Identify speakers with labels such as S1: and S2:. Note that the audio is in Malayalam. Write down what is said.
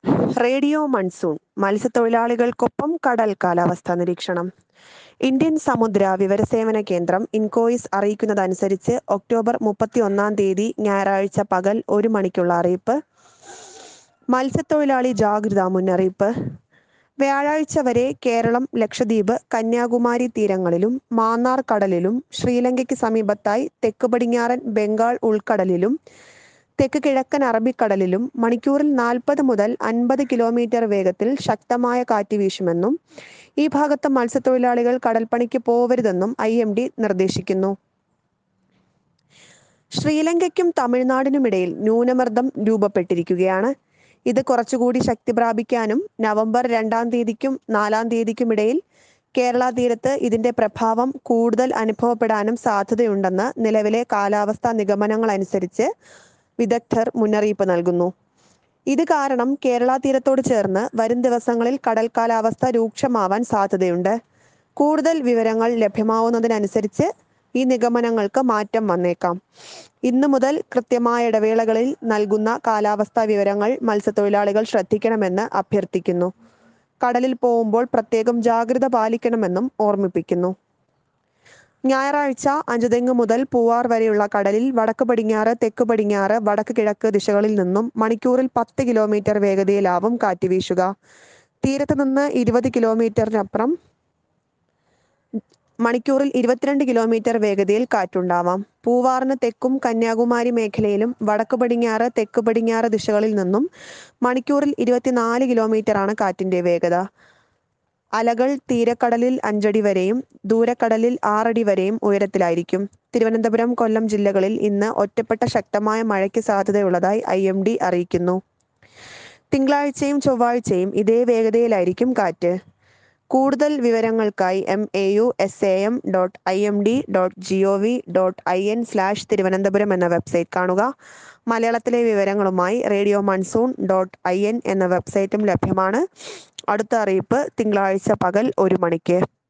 S1: റേഡിയോ മൺസൂൺ മത്സ്യത്തൊഴിലാളികൾക്കൊപ്പം കടൽ കാലാവസ്ഥാ നിരീക്ഷണം ഇന്ത്യൻ സമുദ്ര വിവരസേവന കേന്ദ്രം ഇൻകോയിസ് അറിയിക്കുന്നതനുസരിച്ച് ഒക്ടോബർ മുപ്പത്തി ഒന്നാം തീയതി ഞായറാഴ്ച പകൽ ഒരു മണിക്കുള്ള അറിയിപ്പ് മത്സ്യത്തൊഴിലാളി ജാഗ്രതാ മുന്നറിയിപ്പ് വ്യാഴാഴ്ച വരെ കേരളം ലക്ഷദ്വീപ് കന്യാകുമാരി തീരങ്ങളിലും മാന്നാർ കടലിലും ശ്രീലങ്കയ്ക്ക് സമീപത്തായി തെക്ക് പടിഞ്ഞാറൻ ബംഗാൾ ഉൾക്കടലിലും തെക്ക് കിഴക്കൻ അറബിക്കടലിലും മണിക്കൂറിൽ നാൽപ്പത് മുതൽ അൻപത് കിലോമീറ്റർ വേഗത്തിൽ ശക്തമായ കാറ്റ് വീശുമെന്നും ഈ ഭാഗത്ത് മത്സ്യത്തൊഴിലാളികൾ കടൽപ്പണിക്ക് പോവരുതെന്നും ഐ എം ഡി നിർദ്ദേശിക്കുന്നു ശ്രീലങ്കയ്ക്കും തമിഴ്നാടിനുമിടയിൽ ന്യൂനമർദ്ദം രൂപപ്പെട്ടിരിക്കുകയാണ് ഇത് കുറച്ചുകൂടി ശക്തി പ്രാപിക്കാനും നവംബർ രണ്ടാം തീയതിക്കും നാലാം തീയതിക്കും ഇടയിൽ കേരള തീരത്ത് ഇതിന്റെ പ്രഭാവം കൂടുതൽ അനുഭവപ്പെടാനും സാധ്യതയുണ്ടെന്ന് നിലവിലെ കാലാവസ്ഥാ നിഗമനങ്ങൾ അനുസരിച്ച് വിദഗ്ധർ മുന്നറിയിപ്പ് നൽകുന്നു ഇത് കാരണം കേരള തീരത്തോട് ചേർന്ന് വരും ദിവസങ്ങളിൽ കടൽ കാലാവസ്ഥ രൂക്ഷമാവാൻ സാധ്യതയുണ്ട് കൂടുതൽ വിവരങ്ങൾ ലഭ്യമാവുന്നതിനനുസരിച്ച് ഈ നിഗമനങ്ങൾക്ക് മാറ്റം വന്നേക്കാം ഇന്നു മുതൽ കൃത്യമായ ഇടവേളകളിൽ നൽകുന്ന കാലാവസ്ഥാ വിവരങ്ങൾ മത്സ്യത്തൊഴിലാളികൾ ശ്രദ്ധിക്കണമെന്ന് അഭ്യർത്ഥിക്കുന്നു കടലിൽ പോകുമ്പോൾ പ്രത്യേകം ജാഗ്രത പാലിക്കണമെന്നും ഓർമ്മിപ്പിക്കുന്നു ഞായറാഴ്ച അഞ്ചുതെങ്ങ് മുതൽ പൂവാർ വരെയുള്ള കടലിൽ വടക്ക് പടിഞ്ഞാറ് തെക്ക് പടിഞ്ഞാറ് വടക്ക് കിഴക്ക് ദിശകളിൽ നിന്നും മണിക്കൂറിൽ പത്ത് കിലോമീറ്റർ വേഗതയിലാവും കാറ്റ് വീശുക തീരത്ത് നിന്ന് ഇരുപത് കിലോമീറ്ററിനപ്പുറം മണിക്കൂറിൽ ഇരുപത്തിരണ്ട് കിലോമീറ്റർ വേഗതയിൽ കാറ്റുണ്ടാവാം പൂവാറിന് തെക്കും കന്യാകുമാരി മേഖലയിലും വടക്ക് പടിഞ്ഞാറ് തെക്ക് പടിഞ്ഞാറ് ദിശകളിൽ നിന്നും മണിക്കൂറിൽ ഇരുപത്തിനാല് കിലോമീറ്ററാണ് കാറ്റിന്റെ വേഗത അലകൾ തീരക്കടലിൽ അഞ്ചടി വരെയും ദൂരക്കടലിൽ ആറടി വരെയും ഉയരത്തിലായിരിക്കും തിരുവനന്തപുരം കൊല്ലം ജില്ലകളിൽ ഇന്ന് ഒറ്റപ്പെട്ട ശക്തമായ മഴയ്ക്ക് സാധ്യതയുള്ളതായി ഐ എം ഡി അറിയിക്കുന്നു തിങ്കളാഴ്ചയും ചൊവ്വാഴ്ചയും ഇതേ വേഗതയിലായിരിക്കും കാറ്റ് കൂടുതൽ വിവരങ്ങൾക്കായി M A U S A M dot I M D dot G O V dot I N slash Thiruvananthapuram എന്ന വെബ്സൈറ്റ് കാണുക മലയാളത്തിലെ വിവരങ്ങളുമായി radio monsoon dot I N എന്ന വെബ്സൈറ്റും ലഭ്യമാണ് അടുത്ത അറിയിപ്പ് തിങ്കളാഴ്ച പകൽ ഒരു മണിക്ക്